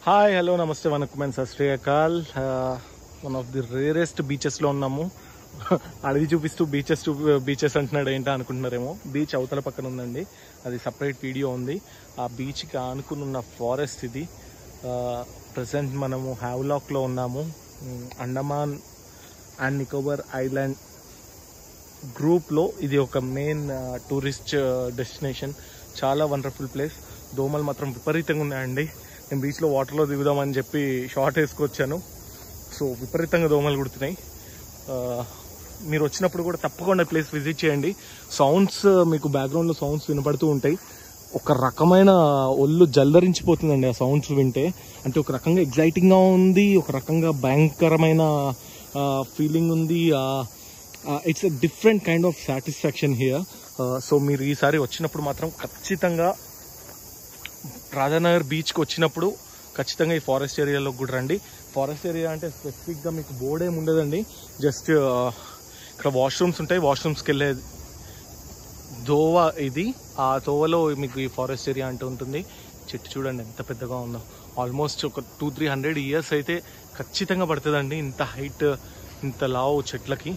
hi hello నమస్తే వనకం and సత్ శ్రీ అకాల్ వన్ ఆఫ్ ది రేరెస్ట్ బీచెస్లో ఉన్నాము అడవి చూపిస్తూ బీచెస్ చూ బీచెస్ అంటున్నాడు ఏంటో అనుకుంటున్నారేమో బీచ్ అవతల పక్కన ఉందండి అది సపరేట్ వీడియో ఉంది ఆ బీచ్కి ఆనుకుని ఉన్న ఫారెస్ట్ ఇది ప్రజెంట్ మనము హ్యావ్లాక్లో ఉన్నాము um, Andaman and Nicobar island గ్రూప్లో ఇది ఒక మెయిన్ టూరిస్ట్ డెస్టినేషన్ చాలా వండర్ఫుల్ ప్లేస్ దోమలు మాత్రం విపరీతంగా ఉన్నాయండి నేను బీచ్లో వాటర్లో దిగుదామని చెప్పి షార్ట్ వేసుకొచ్చాను సో విపరీతంగా దోమలు కుడుతున్నాయి ఆ, మీరు వచ్చినప్పుడు కూడా తప్పకుండా ప్లేస్ విజిట్ చేయండి సౌండ్స్ మీకు బ్యాక్గ్రౌండ్లో సౌండ్స్ వినపడుతూ ఉంటాయి ఒక రకమైన ఒళ్ళు జల్లరించిపోతుందండి ఆ సౌండ్స్ వింటే అంటే ఒక రకంగా ఎగ్జైటింగ్గా ఉంది ఒక రకంగా భయంకరమైన ఫీలింగ్ ఉంది it's a different kind of satisfaction here so మీరు ఈసారి వచ్చినప్పుడు మాత్రం ఖచ్చితంగా రాధానగర్ బీచ్కి వచ్చినప్పుడు ఖచ్చితంగా ఈ ఫారెస్ట్ ఏరియాలో కూడా రండి ఫారెస్ట్ ఏరియా అంటే స్పెసిఫిక్గా మీకు బోర్డ్ ఏమి ఉండదండి జస్ట్ ఇక్కడ వాష్రూమ్స్ ఉంటాయి వాష్రూమ్స్కి వెళ్ళే దోవ ఇది ఆ తోవలో మీకు ఈ ఫారెస్ట్ ఏరియా అంటూ ఉంటుంది చెట్టు చూడండి ఎంత పెద్దగా ఉందో ఆల్మోస్ట్ ఒక టూ త్రీ హండ్రెడ్ ఇయర్స్ అయితే ఖచ్చితంగా పడుతుందండి ఇంత హైట్ ఇంత లావు చెట్లకి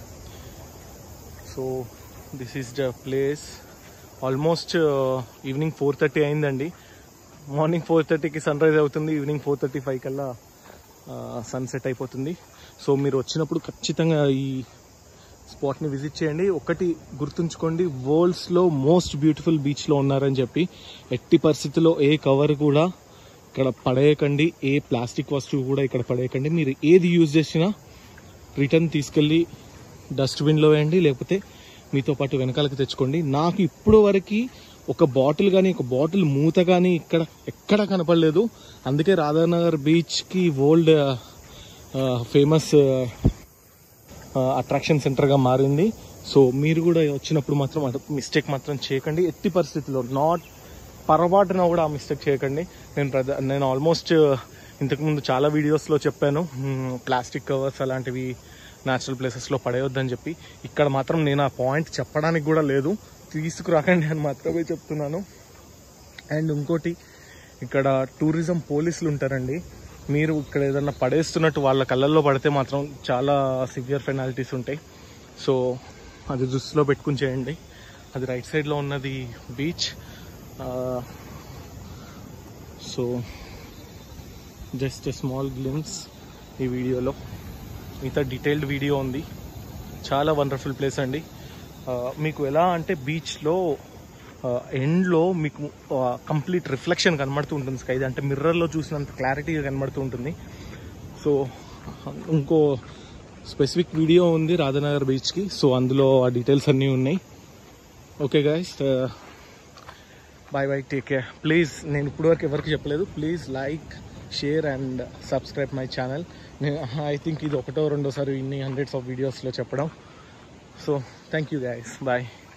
so this is the place almost evening four thirty అయిందండి మార్నింగ్ ఫోర్ థర్టీకి సన్ రైజ్ అవుతుంది ఈవినింగ్ ఫోర్ థర్టీ ఫైవ్ కల్లా సన్సెట్ అయిపోతుంది సో మీరు వచ్చినప్పుడు ఖచ్చితంగా ఈ స్పాట్ని విజిట్ చేయండి ఒకటి గుర్తుంచుకోండి వరల్డ్స్లో మోస్ట్ బ్యూటిఫుల్ బీచ్లో ఉన్నారని చెప్పి ఎట్టి పరిస్థితుల్లో ఏ కవర్ కూడా ఇక్కడ పడేయకండి ఏ ప్లాస్టిక్ వస్తువు కూడా ఇక్కడ పడేయకండి మీరు ఏది యూజ్ చేసినా రిటర్న్ తీసుకెళ్ళి డస్ట్బిన్లో వేయండి లేకపోతే మీతో పాటు వెనకాలకి తెచ్చుకోండి నాకు ఇప్పుడు వరకు ఒక బాటిల్ కానీ ఒక బాటిల్ మూత కానీ ఇక్కడ ఎక్కడ కనపడలేదు అందుకే రాధానగర్ బీచ్కి వరల్డ్ ఫేమస్ అట్రాక్షన్ సెంటర్గా మారింది సో మీరు కూడా వచ్చినప్పుడు మాత్రం మిస్టేక్ మాత్రం చేయకండి ఎట్టి పరిస్థితుల్లో నాట్ పొరపాటున కూడా ఆ మిస్టేక్ చేయకండి నేను ప్రధ నేను ఆల్మోస్ట్ ఇంతకుముందు చాలా వీడియోస్లో చెప్పాను ప్లాస్టిక్ కవర్స్ అలాంటివి న్యాచురల్ ప్లేసెస్లో పడేయొద్దని చెప్పి ఇక్కడ మాత్రం నేను ఆ పాయింట్ చెప్పడానికి కూడా లేదు తీసుకురాకండి అని మాత్రమే చెప్తున్నాను అండ్ ఇంకోటి ఇక్కడ టూరిజం పోలీసులు ఉంటారండి మీరు ఇక్కడ ఏదన్నా పడేస్తున్నట్టు వాళ్ళ కళ్ళల్లో పడితే మాత్రం చాలా సివియర్ పెనాల్టీస్ ఉంటాయి సో అది దృష్టిలో పెట్టుకుని చేయండి అది రైట్ సైడ్లో ఉన్నది beach so just small glimpse ఈ వీడియోలో మిగతా డీటెయిల్డ్ వీడియో ఉంది చాలా వండర్ఫుల్ ప్లేస్ అండి ఆ, మీకు ఎలా అంటే బీచ్లో ఎండ్లో మీకు కంప్లీట్ రిఫ్లెక్షన్ కనబడుతూ ఉంటుంది స్కై అంటే మిర్రర్లో చూసినంత క్లారిటీగా కనబడుతూ ఉంటుంది సో ఇంకో స్పెసిఫిక్ వీడియో ఉంది రాధానగర్ బీచ్కి సో అందులో ఆ డీటెయిల్స్ అన్నీ ఉన్నాయి okay guys bye bye take care please నేను ఇప్పటివరకు ఎవరికి చెప్పలేదు please like share and subscribe my channel నేను ఐ థింక్ ఇది ఒకటో రెండోసారి ఇన్ని హండ్రెడ్స్ ఆఫ్ వీడియోస్లో చెప్పడం so thank you guys bye